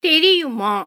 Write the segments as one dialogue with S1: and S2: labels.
S1: தெரியுமா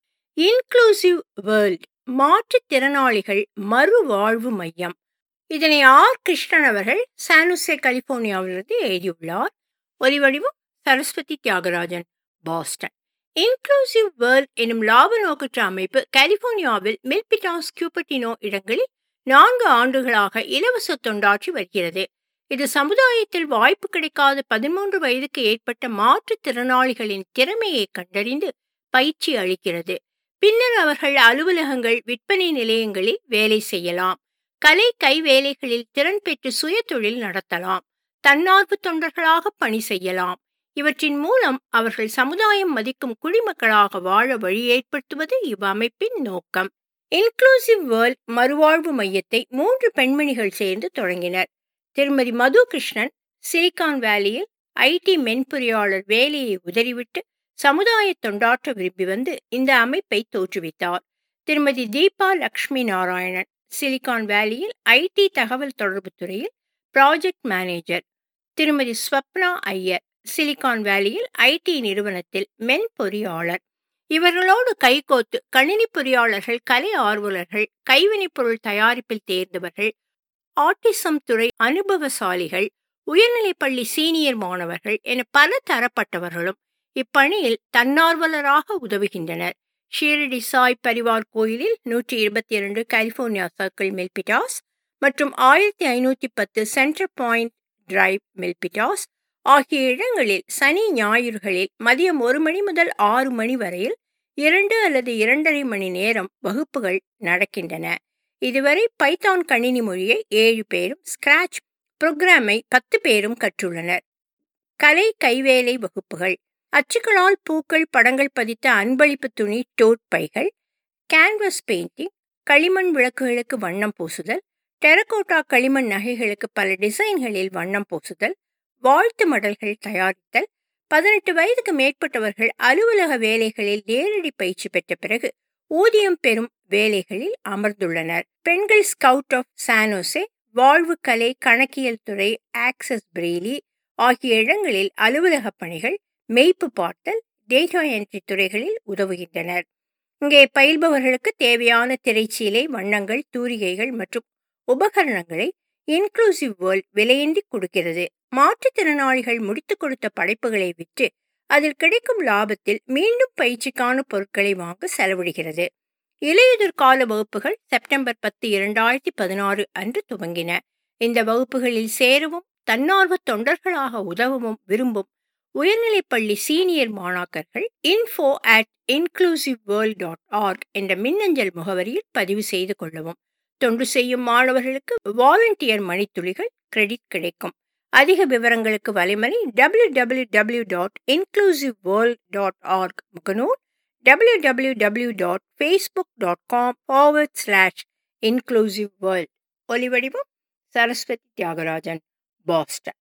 S1: inclusive world மாற்றுத்திறனாளிகள் மறுவாழ்வு மையம் இதனை ஆர் கிருஷ்ணன் அவர்கள் சானுசே கலிபோர்னியாவிலிருந்து எழுதியுள்ளார் ஒலிவடிவம் Saraswathi Thiagarajan Boston inclusive world எனும் லாப நோக்கற்ற அமைப்பு கலிபோர்னியாவில் மில்பிட்டாஸ் கியூபட்டினோ இடங்களில் நான்கு ஆண்டுகளாக இலவச தொண்டாற்றி வருகிறது இது சமுதாயத்தில் வாய்ப்பு கிடைக்காத பதிமூன்று வயதுக்கு ஏற்பட்ட மாற்றுத்திறனாளிகளின் திறமையை கண்டறிந்து பயிற்சி அளிக்கிறது பின்னர் அவர்கள் அலுவலகங்கள் விற்பனை நிலையங்களில் வேலை செய்யலாம் கலை கைவேலைகளில் திறன் பெற்று சுய தொழில் நடத்தலாம் தன்னார்வ தொண்டர்களாக பணி செய்யலாம் இவற்றின் மூலம் அவர்கள் சமுதாயம் மதிக்கும் குடிமக்களாக வாழ வழி ஏற்படுத்துவது இவ்வமைப்பின் நோக்கம் இன்க்ளூசிவ் வேர்ல்ட் மறுவாழ்வு மையத்தை மூன்று பெண்மணிகள் சேர்ந்து தொடங்கினர் திருமதி மது கிருஷ்ணன் சிலிகான் வேலியில் ஐடி மென்பொறியாளர் வேலையை உதறிவிட்டு சமுதாய தொண்டாற்ற விரும்பி வந்து இந்த அமைப்பை தோற்றுவித்தார் திருமதி தீபா லக்ஷ்மி நாராயணன் சிலிகான் வேலியில் ஐடி தகவல் தொடர்பு துறையில் ப்ராஜெக்ட் மேனேஜர் திருமதி ஸ்வப்னா ஐயர் சிலிகான் வேலியில் ஐடி நிறுவனத்தில் மென்பொறியாளர் இவர்களோடு கைகோத்து கணினி பொறியாளர்கள் கலை ஆர்வலர்கள் கைவினைப் பொருள் தயாரிப்பில் தேர்ந்தவர்கள் ஆட்டிசம் துறை அனுபவசாலிகள் உயர்நிலைப்பள்ளி சீனியர் மாணவர்கள் என பல தரப்பட்டவர்களும் இப்பணியில் தன்னார்வலராக உதவுகின்றனர் ஷீரடி சாய் பரிவார் கோயிலில் நூற்றி இருபத்தி இரண்டு கலிபோர்னியா சர்க்கிள் மில்பிட்டாஸ் மற்றும் ஆயிரத்தி ஐநூற்றி பத்து சென்டர் பாயிண்ட் டிரைவ் மில்பிட்டாஸ் ஆகிய இடங்களில் சனி ஞாயிறுகளில் மதியம் ஒரு மணி முதல் ஆறு மணி வரையில் இரண்டு அல்லது இரண்டரை மணி நேரம் வகுப்புகள் நடக்கின்றன இதுவரை பைத்தான் கணினி மொழியை ஏழு பேரும் ஸ்கிராச் புரோகிராமை பத்து பேரும் கற்றுள்ளனர் கலை கைவேலை வகுப்புகள் அச்சுக்களால் பூக்கள் படங்கள் பதித்த அன்பளிப்பு துணி டோட் பைகள் கேன்வஸ் பெயிண்டிங் களிமண் விளக்குகளுக்கு வண்ணம் பூசுதல் டெரகோட்டா களிமண் நகைகளுக்கு பல டிசைன்களில் வண்ணம் பூசுதல் வாழ்த்து மடல்கள் தயாரித்தல் பதினெட்டு வயதுக்கு மேற்பட்டவர்கள் அலுவலக வேலைகளில் நேரடி பயிற்சி பெற்ற பிறகு ஊதியம் பெறும் வேலைகளில் அமர்ந்துள்ளனர் பெண்கள் ஸ்கவுட் ஆஃப் சானோசே வாழ்வு கலை கணக்கியல் துறை ஆக்சஸ் பிரேலி ஆகிய இடங்களில் அலுவலக பணிகள் மெய்ப்பு பார்த்தல் டேட்டா என்ட்ரி துறைகளில் உதவுகின்றனர் இங்கே பயில்பவர்களுக்கு தேவையான திரைச்சீலை வண்ணங்கள் தூரிகைகள் மற்றும் உபகரணங்களை இன்க்ளூசிவ் வேர்ல்ட் விலையின்றி கொடுக்கிறது மாற்றுத்திறனாளிகள் முடித்து கொடுத்த படைப்புகளை விற்று அதில் கிடைக்கும் லாபத்தில் மீண்டும் பயிற்சிக்கான பொருட்களை வாங்க செலவிடுகிறது இலையுதிர் கால வகுப்புகள் செப்டம்பர் பத்து இரண்டாயிரத்தி பதினாறு அன்று துவங்கின இந்த வகுப்புகளில் சேரவும் தன்னார்வ தொண்டர்களாக உதவவும் விரும்பும் உயர்நிலைப்பள்ளி சீனியர் மாணாக்கர்கள் info at inclusive world dot org என்ற மின்னஞ்சல் முகவரியில் பதிவு செய்து கொள்ளவும் தொண்டு செய்யும் மாணவர்களுக்கு வாலண்டியர் மணித்துளிகள் கிரெடிட் கிடைக்கும் அதிக விவரங்களுக்கு வலைமணி W W W dot inclusive world dot org முகநூல் W W W dot Facebook dot com forward slash inclusive world ஒலிவடிவம் சரஸ்வதி தியாகராஜன் பாஸ்டன்